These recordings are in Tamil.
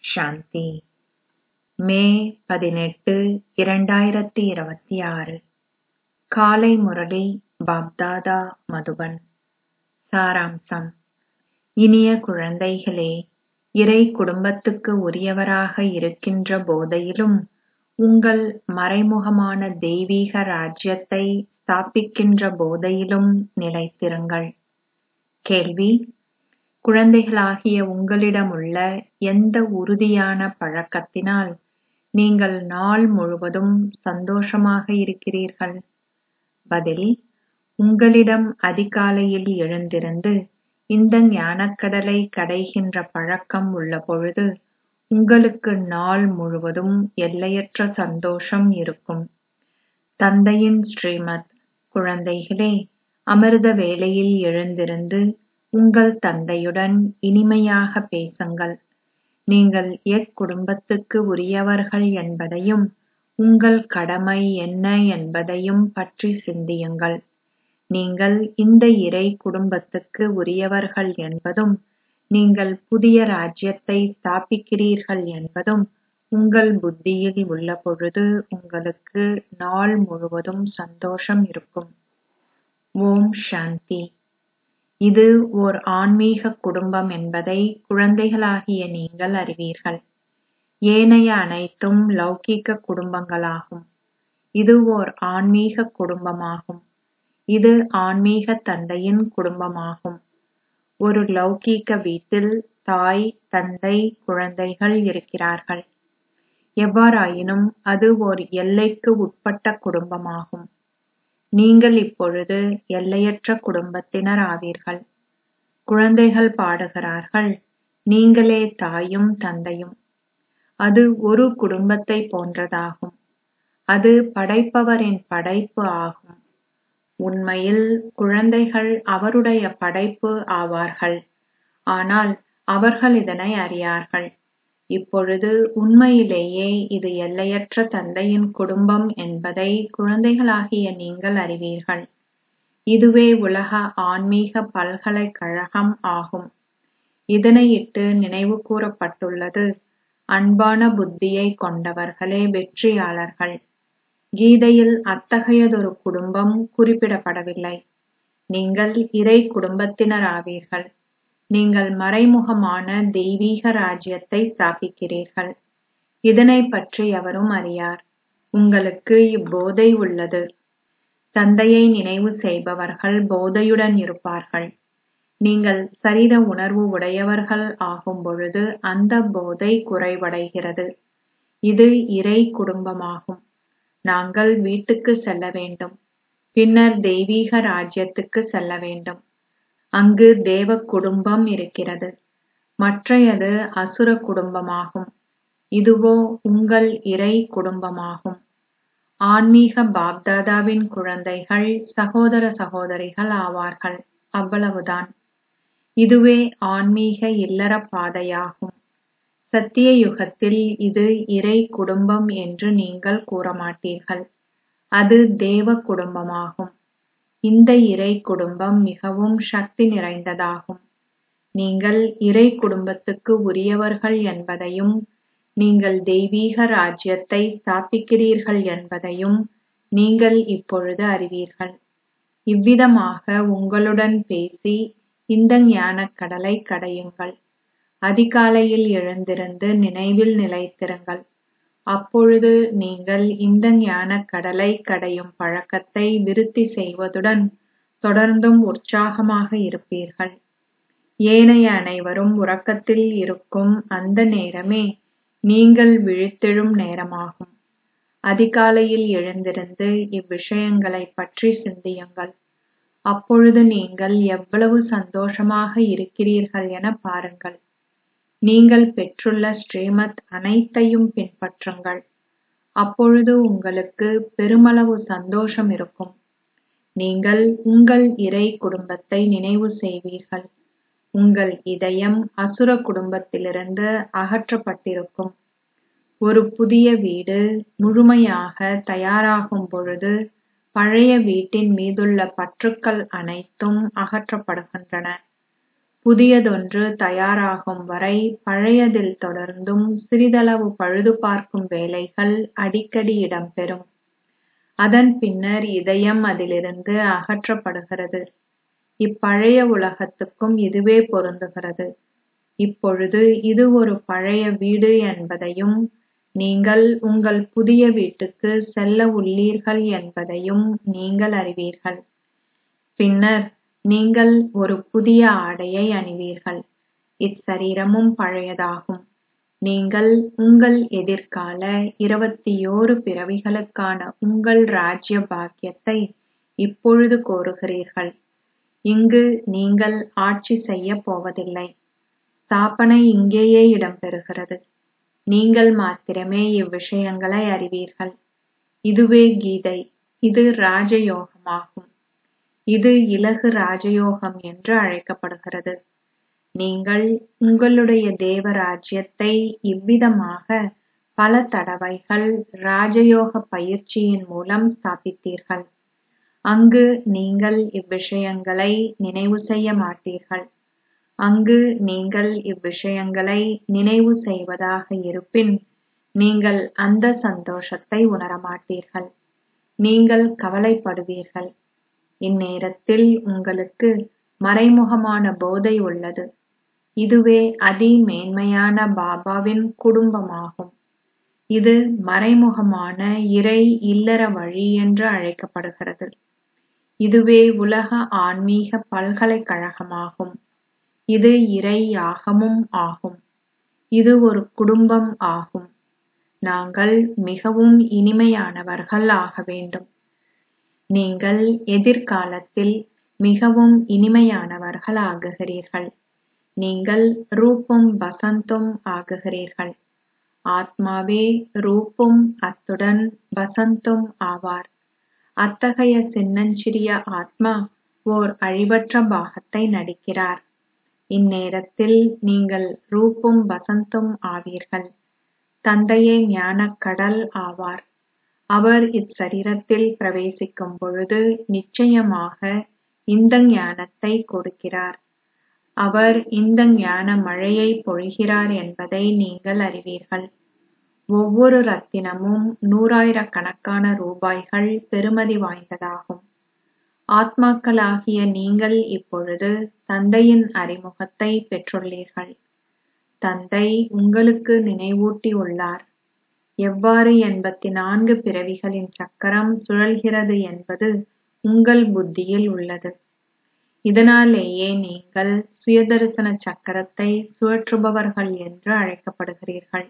சாந்தி மே பதினெட்டு இரண்டாயிரத்தி இருபத்தி ஆறு காலை முரளி பாப்தாதா மதுபன் சாராம்சம் இனிய குழந்தைகளே இறை குடும்பத்துக்கு உரியவராக இருக்கின்ற போதையிலும் உங்கள் மறைமுகமான தெய்வீக ராஜ்யத்தை ஸ்தாபிக்கின்ற போதையிலும் நிலைத்திருங்கள் கேள்வி குழந்தைகளாகிய உங்களிடமுள்ள எந்த உறுதியான பழக்கத்தினால் நீங்கள் நாள் முழுவதும் சந்தோஷமாக இருக்கிறீர்கள் பதில் உங்களிடம் அதிகாலையில் எழுந்திருந்து இந்த ஞானக்கடலை கடைகின்ற பழக்கம் உள்ள பொழுது உங்களுக்கு நாள் முழுவதும் எல்லையற்ற சந்தோஷம் இருக்கும் தந்தையின் ஸ்ரீமத் குழந்தைகளே அமிர்த வேளையில் எழுந்திருந்து உங்கள் தந்தையுடன் இனிமையாக பேசுங்கள் நீங்கள் எக்குடும்பத்துக்கு உரியவர்கள் என்பதையும் உங்கள் கடமை என்ன என்பதையும் பற்றி சிந்தியுங்கள் நீங்கள் இந்த இறை குடும்பத்துக்கு உரியவர்கள் என்பதும் நீங்கள் புதிய ராஜ்யத்தை ஸ்தாபிக்கிறீர்கள் என்பதும் உங்கள் புத்தியில் உள்ள பொழுது உங்களுக்கு நாள் முழுவதும் சந்தோஷம் இருக்கும் ஓம் சாந்தி இது ஓர் ஆன்மீக குடும்பம் என்பதை குழந்தைகளாகிய நீங்கள் அறிவீர்கள் ஏனைய அனைத்தும் லௌகீக குடும்பங்களாகும் இது ஓர் ஆன்மீக குடும்பமாகும் இது ஆன்மீக தந்தையின் குடும்பமாகும் ஒரு லௌகீக வீட்டில் தாய் தந்தை குழந்தைகள் இருக்கிறார்கள் எவ்வாறாயினும் அது ஓர் எல்லைக்கு உட்பட்ட குடும்பமாகும் நீங்கள் இப்பொழுது எல்லையற்ற குடும்பத்தினர் ஆவீர்கள் குழந்தைகள் பாடுகிறார்கள் நீங்களே தாயும் தந்தையும் அது ஒரு குடும்பத்தை போன்றதாகும் அது படைப்பவரின் படைப்பு ஆகும் உண்மையில் குழந்தைகள் அவருடைய படைப்பு ஆவார்கள் ஆனால் அவர்கள் இதனை அறியார்கள் இப்பொழுது உண்மையிலேயே இது எல்லையற்ற தந்தையின் குடும்பம் என்பதை குழந்தைகளாகிய நீங்கள் அறிவீர்கள் இதுவே உலக ஆன்மீக பல்கலைக்கழகம் ஆகும் இதனையிட்டு நினைவு கூறப்பட்டுள்ளது அன்பான புத்தியை கொண்டவர்களே வெற்றியாளர்கள் கீதையில் அத்தகையதொரு குடும்பம் குறிப்பிடப்படவில்லை நீங்கள் இறை குடும்பத்தினர் ஆவீர்கள் நீங்கள் மறைமுகமான தெய்வீக ராஜ்யத்தை ஸ்தாபிக்கிறீர்கள் இதனை பற்றி எவரும் அறியார் உங்களுக்கு இப்போதை உள்ளது தந்தையை நினைவு செய்பவர்கள் போதையுடன் இருப்பார்கள் நீங்கள் சரீர உணர்வு உடையவர்கள் ஆகும் பொழுது அந்த போதை குறைவடைகிறது இது இறை குடும்பமாகும் நாங்கள் வீட்டுக்கு செல்ல வேண்டும் பின்னர் தெய்வீக ராஜ்யத்துக்கு செல்ல வேண்டும் அங்கு தேவ குடும்பம் இருக்கிறது மற்றையது அசுர குடும்பமாகும் இதுவோ உங்கள் இறை குடும்பமாகும் ஆன்மீக பாப்தாதாவின் குழந்தைகள் சகோதர சகோதரிகள் ஆவார்கள் அவ்வளவுதான் இதுவே ஆன்மீக இல்லற பாதையாகும் சத்திய யுகத்தில் இது இறை குடும்பம் என்று நீங்கள் கூறமாட்டீர்கள் அது தேவ குடும்பமாகும் இந்த இறை குடும்பம் மிகவும் சக்தி நிறைந்ததாகும் நீங்கள் இறை குடும்பத்துக்கு உரியவர்கள் என்பதையும் நீங்கள் தெய்வீக ராஜ்யத்தை ஸ்தாபிக்கிறீர்கள் என்பதையும் நீங்கள் இப்பொழுது அறிவீர்கள் இவ்விதமாக உங்களுடன் பேசி இந்த ஞானக் கடலை கடையுங்கள் அதிகாலையில் எழுந்திருந்து நினைவில் நிலைத்திருங்கள் அப்பொழுது நீங்கள் இந்த ஞானக் கடலை கடையும் பழக்கத்தை விருத்தி செய்வதுடன் தொடர்ந்தும் உற்சாகமாக இருப்பீர்கள் ஏனைய அனைவரும் உறக்கத்தில் இருக்கும் அந்த நேரமே நீங்கள் விழித்தெழும் நேரமாகும் அதிகாலையில் எழுந்திருந்து இவ்விஷயங்களைப் பற்றி சிந்தியுங்கள் அப்பொழுது நீங்கள் எவ்வளவு சந்தோஷமாக இருக்கிறீர்கள் என பாருங்கள் நீங்கள் பெற்றுள்ள ஸ்ரீமத் அனைத்தையும் பின்பற்றுங்கள் அப்பொழுது உங்களுக்கு பெருமளவு சந்தோஷம் இருக்கும் நீங்கள் உங்கள் இறை குடும்பத்தை நினைவு செய்வீர்கள் உங்கள் இதயம் அசுர குடும்பத்திலிருந்து அகற்றப்பட்டிருக்கும் ஒரு புதிய வீடு முழுமையாக தயாராகும் பொழுது பழைய வீட்டின் மீதுள்ள பற்றுக்கள் அனைத்தும் அகற்றப்படுகின்றன புதியதொன்று தயாராகும் வரை பழையதில் தொடர்ந்தும் சிறிதளவு பழுது பார்க்கும் வேலைகள் அடிக்கடி இடம்பெறும் அதன் பின்னர் இதயம் அதிலிருந்து அகற்றப்படுகிறது இப்பழைய உலகத்துக்கும் இதுவே பொருந்துகிறது இப்பொழுது இது ஒரு பழைய வீடு என்பதையும் நீங்கள் உங்கள் புதிய வீட்டுக்கு செல்ல உள்ளீர்கள் என்பதையும் நீங்கள் அறிவீர்கள் பின்னர் நீங்கள் ஒரு புதிய ஆடையை அணிவீர்கள் இச்சரீரமும் பழையதாகும் நீங்கள் உங்கள் எதிர்கால இருபத்தியோரு பிறவிகளுக்கான உங்கள் ராஜ்ய பாக்கியத்தை இப்பொழுது கோருகிறீர்கள் இங்கு நீங்கள் ஆட்சி செய்யப் போவதில்லை ஸ்தாபனை இங்கேயே இடம்பெறுகிறது நீங்கள் மாத்திரமே இவ்விஷயங்களை அறிவீர்கள் இதுவே கீதை இது ராஜயோகமாகும் இது இலகு ராஜயோகம் என்று அழைக்கப்படுகிறது நீங்கள் உங்களுடைய தேவ ராஜ்யத்தை இவ்விதமாக பல தடவைகள் ராஜயோக பயிற்சியின் மூலம் ஸ்தாபித்தீர்கள் அங்கு நீங்கள் இவ்விஷயங்களை நினைவு செய்ய மாட்டீர்கள் அங்கு நீங்கள் இவ்விஷயங்களை நினைவு செய்வதாக இருப்பின் நீங்கள் அந்த சந்தோஷத்தை உணரமாட்டீர்கள் நீங்கள் கவலைப்படுவீர்கள் இந்நேரத்தில் உங்களுக்கு மறைமுகமான போதை உள்ளது இதுவே அதி மேன்மையான பாபாவின் குடும்பமாகும் இது மறைமுகமான இறை இல்லற வழி என்று அழைக்கப்படுகிறது இதுவே உலக ஆன்மீக பல்கலைக்கழகமாகும் இது இறை யாகமும் ஆகும் இது ஒரு குடும்பம் ஆகும் நாங்கள் மிகவும் இனிமையானவர்கள் ஆக வேண்டும் நீங்கள் எதிர்காலத்தில் மிகவும் இனிமையானவர்கள் ஆகுகிறீர்கள் நீங்கள் ரூபம் வசந்தும் ஆகுகிறீர்கள் ஆத்மாவே ரூப்பும் அத்துடன் வசந்தும் ஆவார் அத்தகைய சின்னஞ்சிறிய ஆத்மா ஓர் அழிவற்ற பாகத்தை நடிக்கிறார் இந்நேரத்தில் நீங்கள் ரூப்பும் வசந்தும் ஆவீர்கள் தந்தையே ஞானக் கடல் ஆவார் அவர் இச்சரீரத்தில் பிரவேசிக்கும் பொழுது நிச்சயமாக இந்த ஞானத்தை கொடுக்கிறார் அவர் இந்த ஞான மழையை பொழிகிறார் என்பதை நீங்கள் அறிவீர்கள் ஒவ்வொரு ரத்தினமும் நூறாயிரக்கணக்கான ரூபாய்கள் பெறுமதி வாய்ந்ததாகும் ஆத்மாக்களாகிய நீங்கள் இப்பொழுது தந்தையின் அறிமுகத்தை பெற்றுள்ளீர்கள் தந்தை உங்களுக்கு நினைவூட்டி உள்ளார் எவ்வாறு எண்பத்தி நான்கு பிறவிகளின் சக்கரம் சுழல்கிறது என்பது உங்கள் புத்தியில் உள்ளது இதனாலேயே நீங்கள் சுயதரிசன சக்கரத்தை சுழற்றுபவர்கள் என்று அழைக்கப்படுகிறீர்கள்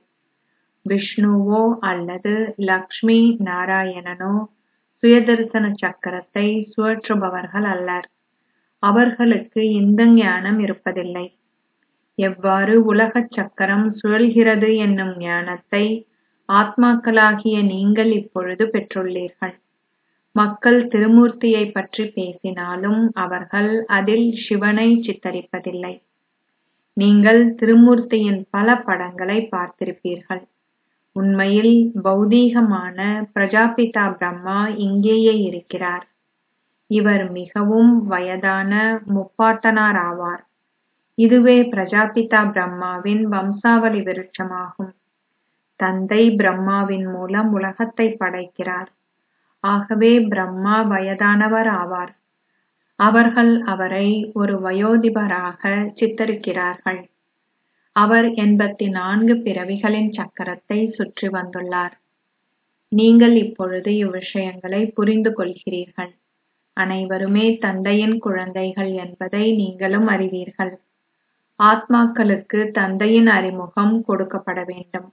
விஷ்ணுவோ அல்லது லக்ஷ்மி நாராயணனோ சுயதரிசன சக்கரத்தை சுழற்றுபவர்கள் அல்லர் அவர்களுக்கு இந்த ஞானம் இருப்பதில்லை எவ்வாறு உலகச் சக்கரம் சுழல்கிறது என்னும் ஞானத்தை ஆத்மாக்களாகிய நீங்கள் இப்பொழுது பெற்றுள்ளீர்கள் மக்கள் திருமூர்த்தியை பற்றி பேசினாலும் அவர்கள் அதில் சிவனை சித்தரிப்பதில்லை நீங்கள் திருமூர்த்தியின் பல படங்களை பார்த்திருப்பீர்கள் உண்மையில் பௌதீகமான பிரஜாபிதா பிரம்மா இங்கேயே இருக்கிறார் இவர் மிகவும் வயதான முப்பாட்டனார் ஆவார் இதுவே பிரஜாபிதா பிரம்மாவின் வம்சாவளி விருட்சமாகும் தந்தை பிரம்மாவின் மூலம் உலகத்தை படைக்கிறார் ஆகவே பிரம்மா வயதானவர் ஆவார் அவர்கள் அவரை ஒரு வயோதிபராக சித்தரிக்கிறார்கள் அவர் எண்பத்தி நான்கு பிறவிகளின் சக்கரத்தை சுற்றி வந்துள்ளார் நீங்கள் இப்பொழுது இவ்விஷயங்களை புரிந்து கொள்கிறீர்கள் அனைவருமே தந்தையின் குழந்தைகள் என்பதை நீங்களும் அறிவீர்கள் ஆத்மாக்களுக்கு தந்தையின் அறிமுகம் கொடுக்கப்பட வேண்டும்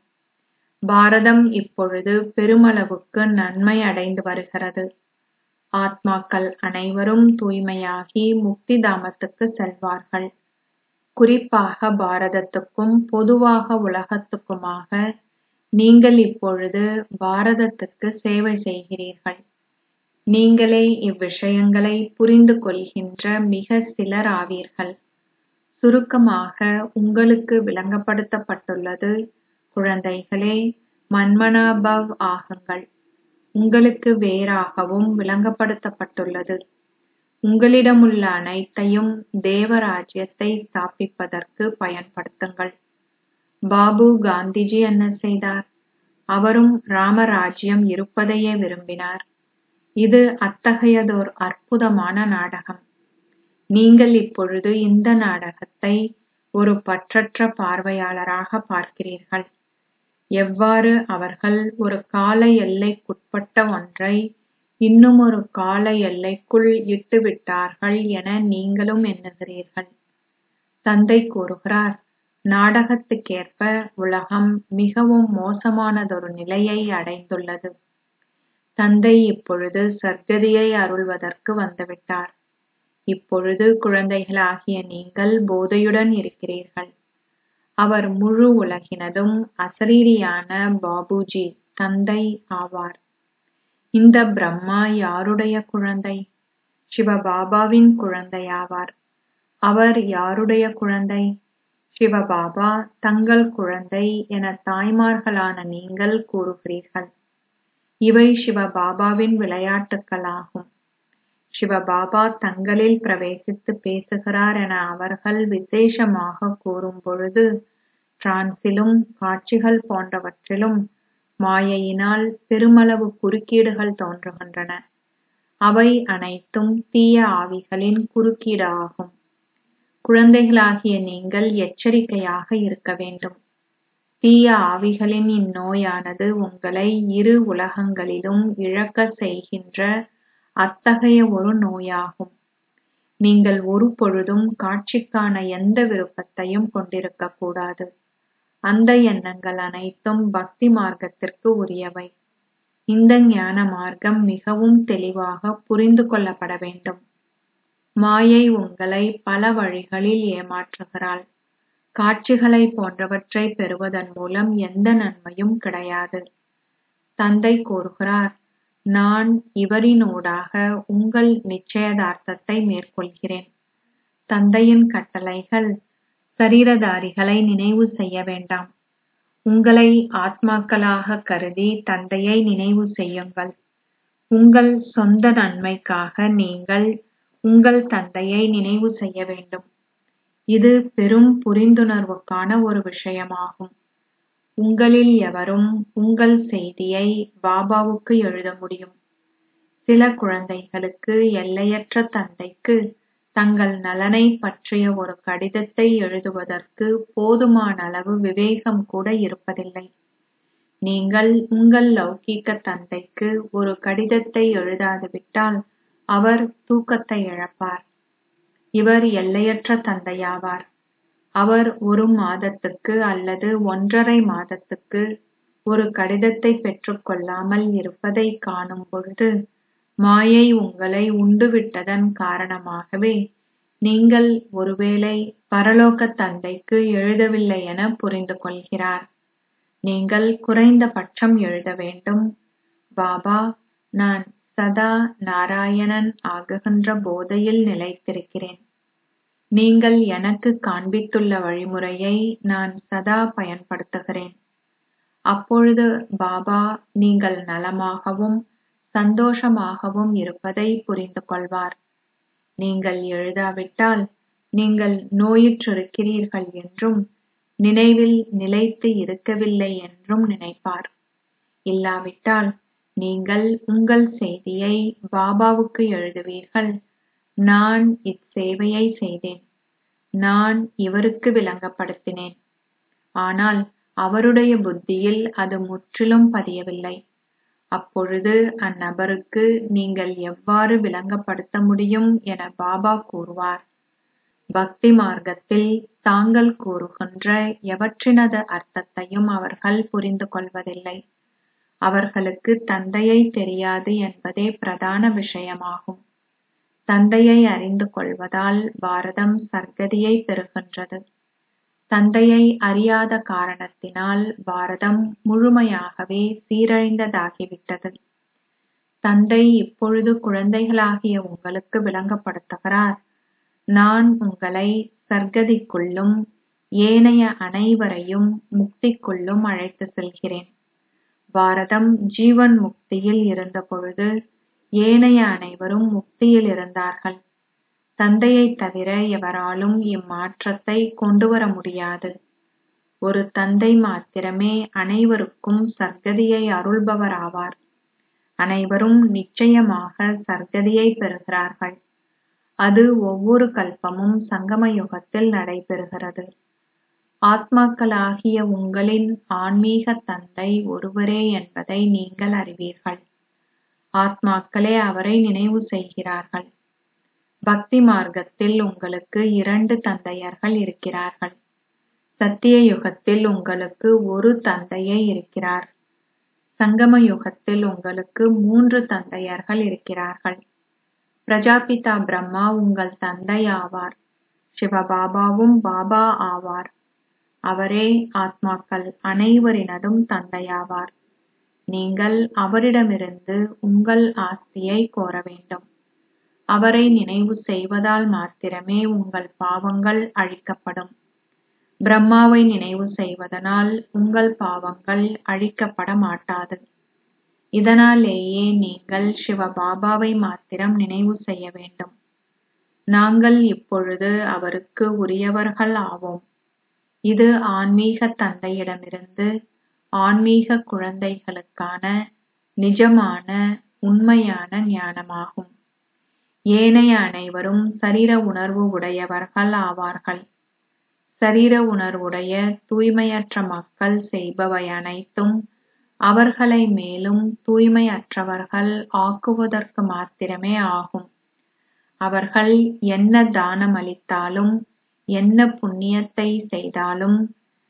பாரதம் இப்பொழுது பெருமளவுக்கு நன்மை அடைந்து வருகிறது ஆத்மாக்கள் அனைவரும் தூய்மையாகி முக்தி தாமத்துக்கு செல்வார்கள் குறிப்பாக பாரதத்துக்கும் பொதுவாக உலகத்துக்குமாக நீங்கள் இப்பொழுது பாரதத்துக்கு சேவை செய்கிறீர்கள் நீங்களே இவ்விஷயங்களை புரிந்து கொள்கின்ற மிக சிலர் ஆவீர்கள் சுருக்கமாக உங்களுக்கு விளங்கப்படுத்தப்பட்டுள்ளது குழந்தைகளே மன்மனாபவ் ஆகுங்கள் உங்களுக்கு வேறாகவும் விளங்கப்படுத்தப்பட்டுள்ளது உங்களிடமுள்ள அனைத்தையும் தேவராஜ்யத்தை ஸ்தாபிப்பதற்கு பயன்படுத்துங்கள் பாபு காந்திஜி என்ன செய்தார் அவரும் ராமராஜ்யம் இருப்பதையே விரும்பினார் இது அத்தகையதோர் அற்புதமான நாடகம் நீங்கள் இப்பொழுது இந்த நாடகத்தை ஒரு பற்றற்ற பார்வையாளராக பார்க்கிறீர்கள் எவ்வாறு அவர்கள் ஒரு கால எல்லைக்குட்பட்ட ஒன்றை இன்னுமொரு கால எல்லைக்குள் இட்டுவிட்டார்கள் என நீங்களும் எண்ணுகிறீர்கள் தந்தை கூறுகிறார் நாடகத்துக்கேற்ப உலகம் மிகவும் மோசமானதொரு நிலையை அடைந்துள்ளது தந்தை இப்பொழுது சர்க்கதியை அருள்வதற்கு வந்துவிட்டார் இப்பொழுது குழந்தைகளாகிய நீங்கள் போதையுடன் இருக்கிறீர்கள் அவர் முழு உலகினதும் அசரீரியான பாபுஜி தந்தை ஆவார் இந்த பிரம்மா யாருடைய குழந்தை சிவபாபாவின் குழந்தையாவார் அவர் யாருடைய குழந்தை சிவபாபா தங்கள் குழந்தை என தாய்மார்களான நீங்கள் கூறுகிறீர்கள் இவை சிவபாபாவின் விளையாட்டுக்களாகும் சிவபாபா தங்களில் பிரவேசித்து பேசுகிறார் என அவர்கள் விசேஷமாக கூறும் பொழுது டிரான்சிலும் காட்சிகள் போன்றவற்றிலும் மாயையினால் பெருமளவு குறுக்கீடுகள் தோன்றுகின்றன அவை அனைத்தும் தீய ஆவிகளின் குறுக்கீடு ஆகும் குழந்தைகளாகிய நீங்கள் எச்சரிக்கையாக இருக்க வேண்டும் தீய ஆவிகளின் இந்நோயானது உங்களை இரு உலகங்களிலும் இழக்க செய்கின்ற அத்தகைய ஒரு நோயாகும் நீங்கள் ஒரு பொழுதும் காட்சிக்கான எந்த விருப்பத்தையும் கொண்டிருக்க கூடாது அந்த எண்ணங்கள் அனைத்தும் பக்தி மார்க்கத்திற்கு உரியவை இந்த ஞான மார்க்கம் மிகவும் தெளிவாக புரிந்து கொள்ளப்பட வேண்டும் மாயை உங்களை பல வழிகளில் ஏமாற்றுகிறாள் காட்சிகளை போன்றவற்றை பெறுவதன் மூலம் எந்த நன்மையும் கிடையாது தந்தை கூறுகிறார் நான் இவரினூடாக உங்கள் நிச்சயதார்த்தத்தை மேற்கொள்கிறேன் தந்தையின் கட்டளைகள் சரீரதாரிகளை நினைவு செய்ய வேண்டாம் உங்களை ஆத்மாக்களாக கருதி தந்தையை நினைவு செய்யுங்கள் உங்கள் சொந்த நன்மைக்காக நீங்கள் உங்கள் தந்தையை நினைவு செய்ய வேண்டும் இது பெரும் புரிந்துணர்வுக்கான ஒரு விஷயமாகும் உங்களில் எவரும் உங்கள் செய்தியை பாபாவுக்கு எழுத முடியும் சில குழந்தைகளுக்கு எல்லையற்ற தந்தைக்கு தங்கள் நலனை பற்றிய ஒரு கடிதத்தை எழுதுவதற்கு போதுமான அளவு விவேகம் கூட இருப்பதில்லை நீங்கள் உங்கள் லௌகீக தந்தைக்கு ஒரு கடிதத்தை எழுதாது விட்டால் அவர் தூக்கத்தை இழப்பார் இவர் எல்லையற்ற தந்தையாவார் அவர் ஒரு மாதத்துக்கு அல்லது ஒன்றரை மாதத்துக்கு ஒரு கடிதத்தை பெற்றுக் கொள்ளாமல் இருப்பதை காணும் பொழுது மாயை உங்களை உண்டுவிட்டதன் காரணமாகவே நீங்கள் ஒருவேளை பரலோக தந்தைக்கு எழுதவில்லை என புரிந்து கொள்கிறார் நீங்கள் குறைந்தபட்சம் எழுத வேண்டும் பாபா நான் சதா நாராயணன் ஆகுகின்ற போதையில் நிலைத்திருக்கிறேன் நீங்கள் எனக்கு காண்பித்துள்ள வழிமுறையை நான் சதா பயன்படுத்துகிறேன் அப்பொழுது பாபா நீங்கள் நலமாகவும் சந்தோஷமாகவும் இருப்பதை புரிந்து கொள்வார் நீங்கள் எழுதாவிட்டால் நீங்கள் நோயுற்றிருக்கிறீர்கள் என்றும் நினைவில் நிலைத்து இருக்கவில்லை என்றும் நினைப்பார் இல்லாவிட்டால் நீங்கள் உங்கள் செய்தியை பாபாவுக்கு எழுதுவீர்கள் நான் இச்சேவையை செய்தேன் நான் இவருக்கு விளங்கப்படுத்தினேன் ஆனால் அவருடைய புத்தியில் அது முற்றிலும் பதியவில்லை அப்பொழுது அந்நபருக்கு நீங்கள் எவ்வாறு விளங்கப்படுத்த முடியும் என பாபா கூறுவார் பக்தி மார்க்கத்தில் தாங்கள் கூறுகின்ற எவற்றினது அர்த்தத்தையும் அவர்கள் புரிந்து கொள்வதில்லை அவர்களுக்கு தந்தையை தெரியாது என்பதே பிரதான விஷயமாகும் தந்தையை அறிந்து கொள்வதால் பாரதம் சர்க்கதியை பெறுகின்றது தந்தையை அறியாத காரணத்தினால் பாரதம் முழுமையாகவே சீரழிந்ததாகிவிட்டது தந்தை இப்பொழுது குழந்தைகளாகிய உங்களுக்கு விளங்கப்படுத்துகிறார் நான் உங்களை சர்க்கதிக்குள்ளும் ஏனைய அனைவரையும் முக்திக்குள்ளும் அழைத்து செல்கிறேன் பாரதம் ஜீவன் முக்தியில் இருந்த பொழுது ஏனைய அனைவரும் முக்தியில் இருந்தார்கள் தந்தையைத் தவிர எவராலும் இம்மாற்றத்தை கொண்டுவர முடியாது ஒரு தந்தை மாத்திரமே அனைவருக்கும் சர்க்கதியை அருள்பவராவார் அனைவரும் நிச்சயமாக சர்க்கதியை பெறுகிறார்கள் அது ஒவ்வொரு கல்பமும் சங்கம யுகத்தில் நடைபெறுகிறது ஆத்மாக்களாகிய உங்களின் ஆன்மீக தந்தை ஒருவரே என்பதை நீங்கள் அறிவீர்கள் ஆத்மாக்களே அவரை நினைவு செய்கிறார்கள் பக்தி மார்க்கத்தில் உங்களுக்கு இரண்டு தந்தையர்கள் இருக்கிறார்கள் சத்திய யுகத்தில் உங்களுக்கு ஒரு தந்தையே இருக்கிறார் சங்கம யுகத்தில் உங்களுக்கு மூன்று தந்தையர்கள் இருக்கிறார்கள் பிரஜாபிதா பிரம்மா உங்கள் தந்தை ஆவார் சிவபாபாவும் பாபா ஆவார் அவரே ஆத்மாக்கள் அனைவரினதும் தந்தையாவார் நீங்கள் அவரிடமிருந்து உங்கள் ஆஸ்தியை கோர வேண்டும் அவரை நினைவு செய்வதால் மாத்திரமே உங்கள் பாவங்கள் அழிக்கப்படும் பிரம்மாவை நினைவு செய்வதனால் உங்கள் பாவங்கள் அழிக்கப்பட மாட்டாது இதனாலேயே நீங்கள் சிவபாபாவை மாத்திரம் நினைவு செய்ய வேண்டும் நாங்கள் இப்பொழுது அவருக்கு உரியவர்கள் ஆவோம் இது ஆன்மீக தந்தையிடமிருந்து ஆன்மீக குழந்தைகளுக்கான நிஜமான உண்மையான ஞானமாகும் ஏனைய அனைவரும் சரீர உணர்வு உடையவர்கள் ஆவார்கள் சரீர உணர்வுடைய தூய்மையற்ற மக்கள் செய்பவை அனைத்தும் அவர்களை மேலும் தூய்மையற்றவர்கள் ஆக்குவதற்கு மாத்திரமே ஆகும் அவர்கள் என்ன தானம் அளித்தாலும் என்ன புண்ணியத்தை செய்தாலும்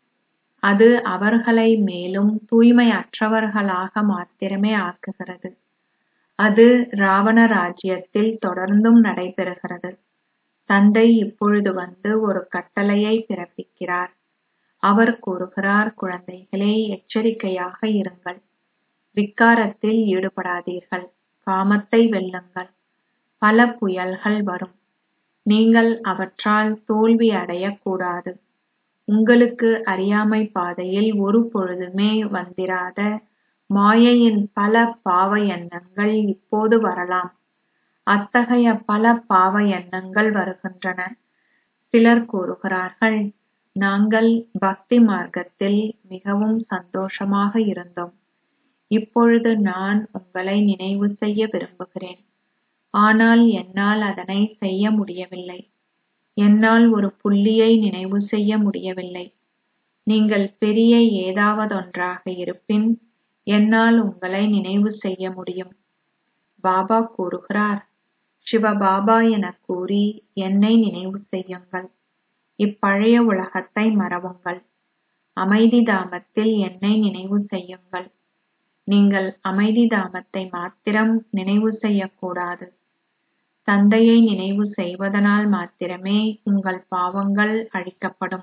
அது அவர்களை மேலும் தூய்மையற்றவர்களாக மாத்திரமே ஆக்குகிறது அது ராவண ராஜ்யத்தில் தொடர்ந்தும் நடைபெறுகிறது தந்தை இப்பொழுது வந்து ஒரு கட்டளையை பிறப்பிக்கிறார் அவர் கூறுகிறார் குழந்தைகளே எச்சரிக்கையாக இருங்கள் விக்காரத்தில் ஈடுபடாதீர்கள் காமத்தை வெல்லுங்கள் பல புயல்கள் வரும் நீங்கள் அவற்றால் தோல்வி அடையக்கூடாது உங்களுக்கு அறியாமை பாதையில் ஒரு பொழுதுமே வந்திராத மாயையின் பல பாவ எண்ணங்கள் இப்போது வரலாம் அத்தகைய பல பாவ எண்ணங்கள் வருகின்றன சிலர் கூறுகிறார்கள் நாங்கள் பக்தி மார்க்கத்தில் மிகவும் சந்தோஷமாக இருந்தோம் இப்பொழுது நான் உங்களை நினைவு செய்ய விரும்புகிறேன் ஆனால் என்னால் அதனை செய்ய முடியவில்லை என்னால் ஒரு புள்ளியை நினைவு செய்ய முடியவில்லை நீங்கள் பெரிய ஏதாவதொன்றாக இருப்பின் என்னால் உங்களை நினைவு செய்ய முடியும் பாபா கூறுகிறார் சிவபாபா எனக் கூறி என்னை நினைவு செய்யுங்கள் இப்பழைய உலகத்தை மறவுங்கள் அமைதி தாமத்தில் என்னை நினைவு செய்யுங்கள் நீங்கள் அமைதி தாமத்தை மாத்திரம் நினைவு செய்யக்கூடாது தந்தையை நினைவு செய்வதனால் மாத்திரமே உங்கள் பாவங்கள் அழிக்கப்படும்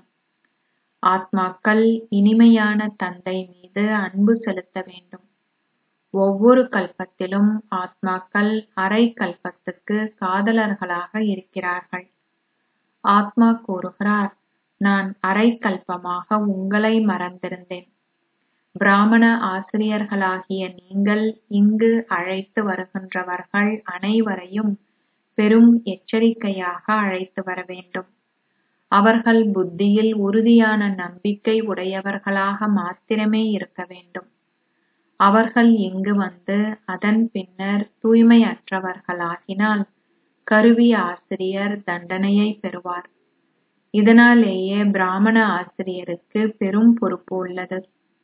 ஆத்மாக்கள் இனிமையான தந்தை மீது அன்பு செலுத்த வேண்டும் ஒவ்வொரு கல்பத்திலும் ஆத்மாக்கள் அரை கல்பத்துக்கு காதலர்களாக இருக்கிறார்கள் ஆத்மா கூறுகிறார் நான் அரை கல்பமாக உங்களை மறந்திருந்தேன் பிராமண ஆசிரியர்களாகிய நீங்கள் இங்கு அழைத்து வருகின்றவர்கள் அனைவரையும் பெரும் எச்சரிக்கையாக அழைத்து வர வேண்டும் அவர்கள் புத்தியில் உறுதியான நம்பிக்கை உடையவர்களாக மாத்திரமே இருக்க வேண்டும் அவர்கள் இங்கு வந்து அதன் பின்னர் தூய்மையற்றவர்களாகினால் கருவி ஆசிரியர் தண்டனையை பெறுவார் இதனாலேயே பிராமண ஆசிரியருக்கு பெரும் பொறுப்பு உள்ளது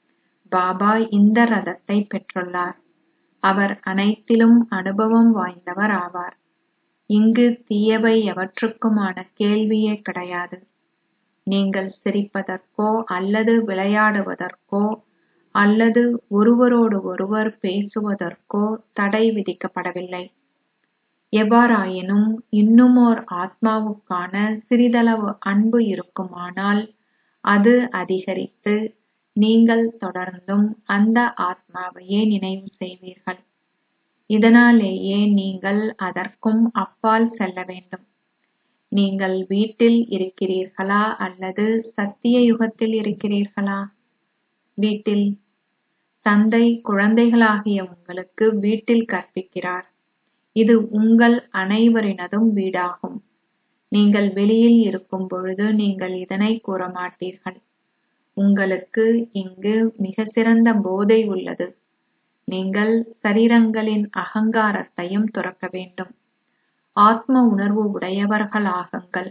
பாபா இந்த ரதத்தை பெற்றுள்ளார் அவர் அனைத்திலும் அனுபவம் வாய்ந்தவர் ஆவார் இங்கு தீயவை எவற்றுக்குமான கேள்வியே கிடையாது நீங்கள் சிரிப்பதற்கோ அல்லது விளையாடுவதற்கோ அல்லது ஒருவரோடு ஒருவர் பேசுவதற்கோ தடை விதிக்கப்படவில்லை எவ்வாறாயினும் இன்னுமோர் ஆத்மாவுக்கான சிறிதளவு அன்பு இருக்குமானால் அது அதிகரித்து நீங்கள் தொடர்ந்தும் அந்த ஆத்மாவையே நினைவு செய்வீர்கள் இதனாலேயே நீங்கள் அதற்கும் அப்பால் செல்ல வேண்டும் நீங்கள் வீட்டில் இருக்கிறீர்களா அல்லது சத்திய யுகத்தில் இருக்கிறீர்களா வீட்டில் தந்தை குழந்தைகளாகிய உங்களுக்கு வீட்டில் கற்பிக்கிறார் இது உங்கள் அனைவரினதும் வீடாகும் நீங்கள் வெளியில் இருக்கும் பொழுது நீங்கள் இதனை கூற மாட்டீர்கள் உங்களுக்கு இங்கு மிக சிறந்த போதை உள்ளது நீங்கள் சரீரங்களின் அகங்காரத்தையும் துறக்க வேண்டும் ஆத்ம உணர்வு உடையவர்களாகுங்கள்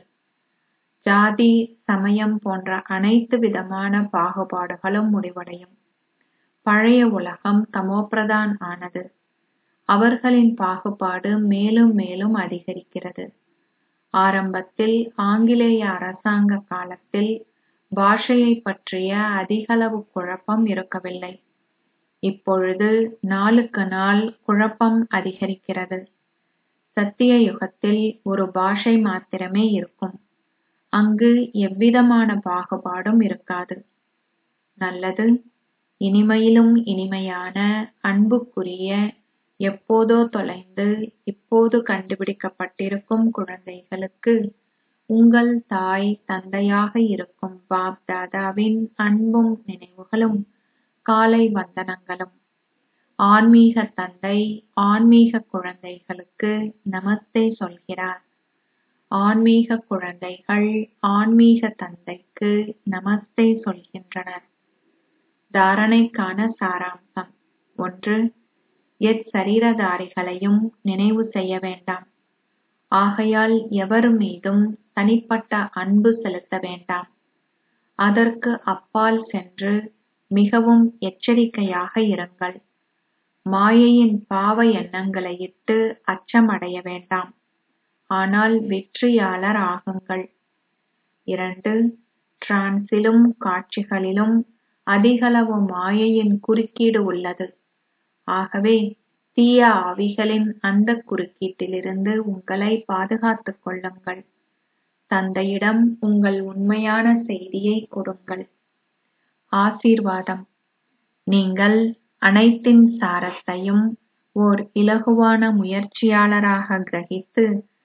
ஜாதி சமயம் போன்ற அனைத்து விதமான பாகுபாடுகளும் முடிவடையும் பழைய உலகம் தமோபிரதான் ஆனது அவர்களின் பாகுபாடு மேலும் மேலும் அதிகரிக்கிறது ஆரம்பத்தில் ஆங்கிலேய அரசாங்க காலத்தில் பாஷையை பற்றிய அதிகளவு குழப்பம் இருக்கவில்லை இப்பொழுது நாளுக்கு நாள் குழப்பம் அதிகரிக்கிறது சத்திய யுகத்தில் ஒரு பாஷை மாத்திரமே இருக்கும் அங்கு எவ்விதமான பாகுபாடும் இருக்காது நல்லது இனிமையிலும் இனிமையான அன்புக்குரிய எப்போதோ தொலைந்து இப்போது கண்டுபிடிக்கப்பட்டிருக்கும் குழந்தைகளுக்கு உங்கள் தாய் தந்தையாக இருக்கும் பாப் தாதாவின் அன்பும் நினைவுகளும் காலை வந்தனங்களும் ஆன்மீக தந்தை ஆன்மீக குழந்தைகளுக்கு நமஸ்தே சொல்கிறார் ஆன்மீக குழந்தைகள் ஆன்மீக தந்தைக்கு நமஸ்தே சொல்கின்றனர் தாரணைக்கான சாராம்சம் ஒன்று எச்சரீரதாரிகளையும் நினைவு செய்ய வேண்டாம் ஆகையால் எவர் மீதும் தனிப்பட்ட அன்பு செலுத்த வேண்டாம் அதற்கு அப்பால் சென்று மிகவும் எச்சரிக்கையாக இருங்கள் மாயையின் பாவ எண்ணங்களை இட்டு அச்சமடைய வேண்டாம் ஆனால் வெற்றியாளர் ஆகுங்கள் இரண்டு டிரான்சிலும் காட்சிகளிலும் அதிகளவு மாயையின் குறுக்கீடு உள்ளது ஆகவே தீய ஆவிகளின் அந்த குறுக்கீட்டிலிருந்து உங்களை பாதுகாத்துக் கொள்ளுங்கள் தந்தையிடம் உங்கள் உண்மையான செய்தியை கொடுங்கள் ஆசீர்வாதம் நீங்கள் அனைத்தின் சாரத்தையும் ஓர் இலகுவான முயற்சியாளராக கிரகித்து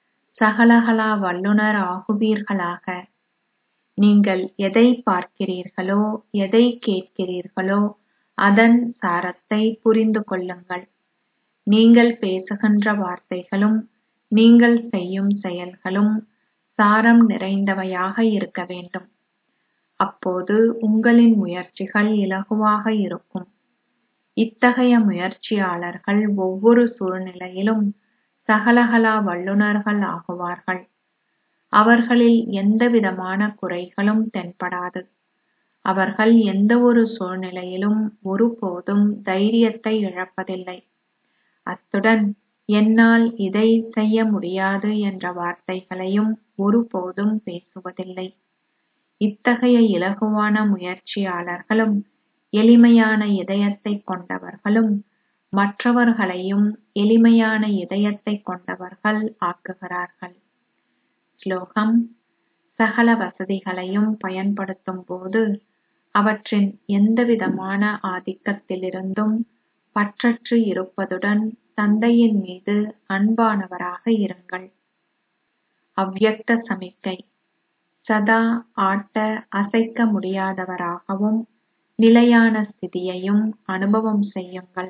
சகலகலா வல்லுனர் ஆகுவீர்களாக நீங்கள் எதை பார்க்கிறீர்களோ எதை கேட்கிறீர்களோ அதன் சாரத்தை புரிந்து கொள்ளுங்கள் நீங்கள் பேசுகின்ற வார்த்தைகளும் நீங்கள் செய்யும் செயல்களும் சாரம் நிறைந்தவையாக இருக்க வேண்டும் அப்போது உங்களின் முயற்சிகள் இலகுவாக இருக்கும் இத்தகைய முயற்சியாளர்கள் ஒவ்வொரு சூழ்நிலையிலும் சகலகலா வல்லுனர்கள் ஆகுவார்கள் அவர்களில் எந்தவிதமான குறைகளும் தென்படாது அவர்கள் எந்த ஒரு சூழ்நிலையிலும் ஒருபோதும் தைரியத்தை இழப்பதில்லை அத்துடன் என்னால் இதை செய்ய முடியாது என்ற வார்த்தைகளையும் ஒருபோதும் பேசுவதில்லை இத்தகைய இலகுவான முயற்சியாளர்களும் எளிமையான இதயத்தை கொண்டவர்களும் மற்றவர்களையும் எளிமையான இதயத்தை கொண்டவர்கள் ஆக்குகிறார்கள் ஸ்லோகம் சகல வசதிகளையும் பயன்படுத்தும் போது அவற்றின் எந்தவிதமான ஆதிக்கத்திலிருந்தும் பற்றற்று இருப்பதுடன் தந்தையின் மீது அன்பானவராக இருங்கள் அவ்யக்த சமிக்கை சதா ஆட்ட அசைக்க முடியாதவராகவும் நிலையான ஸ்திதியையும் அனுபவம் செய்யுங்கள்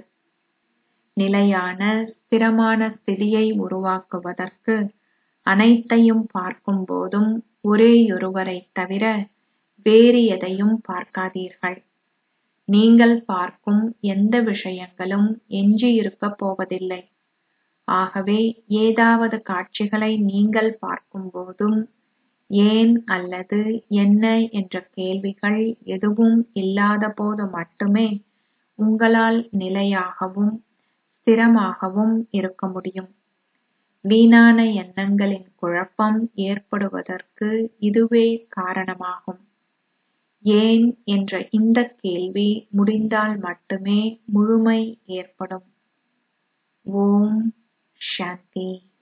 நிலையான ஸ்திரமான ஸ்திதியை உருவாக்குவதற்கு அனைத்தையும் பார்க்கும் போதும் ஒரேயொருவரைத் தவிர வேறு எதையும் பார்க்காதீர்கள் நீங்கள் பார்க்கும் எந்த விஷயங்களும் எஞ்சியிருக்கப் போவதில்லை ஆகவே ஏதாவது காட்சிகளை நீங்கள் பார்க்கும்போதும் ஏன் அல்லது என்ன என்ற கேள்விகள் எதுவும் இல்லாதபோது மட்டுமே உங்களால் நிலையாகவும் ஸ்திரமாகவும் இருக்க முடியும் வீணான எண்ணங்களின் குழப்பம் ஏற்படுவதற்கு இதுவே காரணமாகும் ஏன் என்ற இந்த கேள்வி முடிந்தால் மட்டுமே முழுமை ஏற்படும் ஓம் சாந்தி